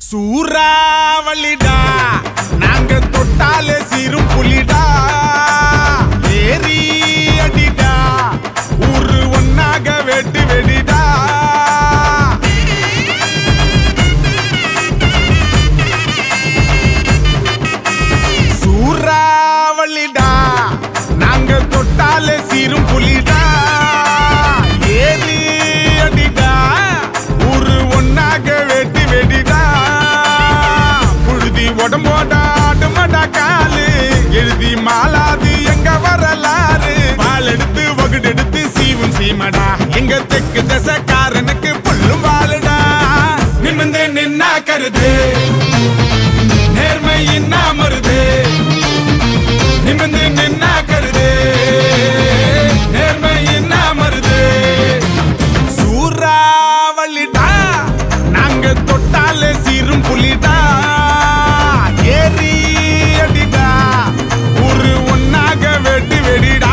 சூறாவளிடா நாங்க தொட்டாலே சீரும் புலிடா ஏறி அடிடா ஊரு ஒன்னாக வெட்டு வெடிடா சூறாவளிடா நாங்க தொட்டாலே சீரும் புலிடா ஏறி அடிடா ஊரு ஒன்னாக வெட்டி வெடிடா புழுதி உடம்போட ஆடுமடா காலு எழுதி மாலாது எங்க வரலாறு பால் எடுத்து வகுடு எடுத்து சீவும் சீமடா எங்க தெற்கு தசக்காரனுக்கு புல்லும் வாழுடா நிமிந்து நின்னா கருது நேர்மையின் மருது நிமிந்து நின்னா கருது நேர்மையின் மருது சூறாவளிடா நாங்க தொட்டாலே சீரும் புலிடா ஏறி அடிடா ஒரு ஒன்னாக வெட்டி வெடிடா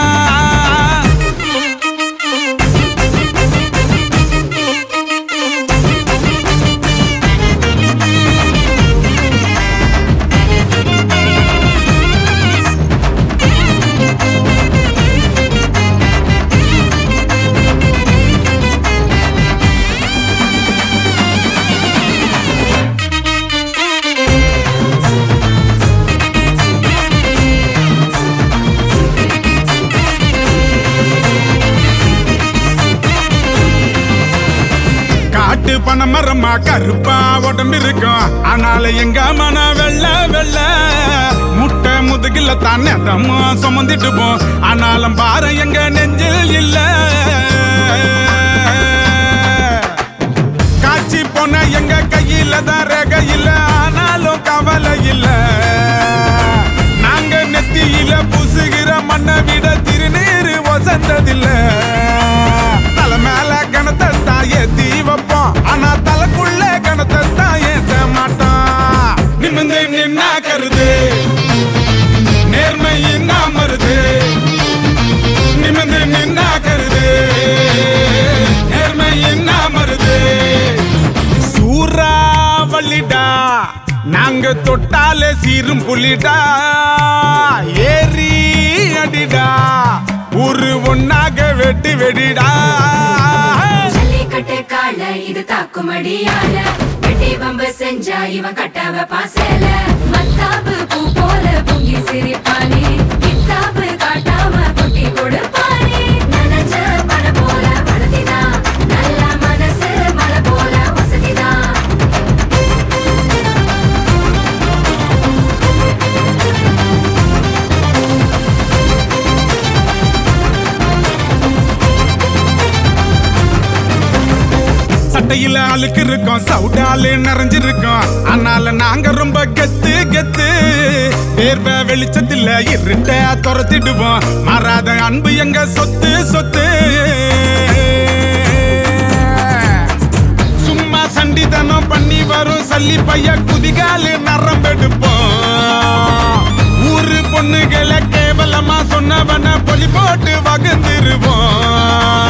காட்டு பனை மரமா கருப்பா உடம்பு இருக்கும் ஆனால எங்க மன வெள்ள வெள்ள முட்டை முதுகில தான் நேரமா சுமந்துட்டு போ ஆனாலும் பாரு எங்க நெஞ்சில் இல்ல காட்சி போன எங்க கையில தான் ரேக இல்ல ஆனாலும் கவலை இல்ல நாங்க நெத்தியில பூசுகிற மண்ணை விட திருநீர் வசந்ததில்ல தலை மேல கணத்தை தான் ஏத்தி வைப்போம் ஆனா தலைக்குள்ள கணத்தை தான் ஏத்த மாட்டோம் நிமிந்து நின்னா கருது நேர்மையின் மருது நிமிந்து நின்னா கருது நேர்மையின் மருது சூறாவளிடா நாங்க தொட்டாலே சீரும் புலிடா ஏறி அடிடா ஒரு ஒன்னாக வெட்டி வெடிடா ஜல்லிக்கட்டு கால இது தாக்குமடியால வெட்டி வம்பு செஞ்சா இவன் கட்டவ பாசல மத்தாப்பு பூ போல பொங்கி சிரிப்பானே கித்தாப்பு காட்டாம கொட்டி கொடுப்பானே நனைஞ்ச பண போல படுத்திதான் நல்ல மனசு மலை போல வசதிதான் சட்டையில அழுக்கு இருக்கும் சவுடாலு நிறைஞ்சிருக்கும் ஆனால நாங்க ரொம்ப கெத்து கெத்து தேர்வ வெளிச்சத்துல இருட்ட துரத்திடுவோம் மாறாத அன்பு எங்க சொத்து சொத்து சும்மா சண்டிதனம் பண்ணி வரும் சல்லி பைய குதிகாலு நரம்பெடுப்போம் ஊரு பொண்ணுகளை கேவலமா சொன்னவன பொலி போட்டு வகுந்துருவோம்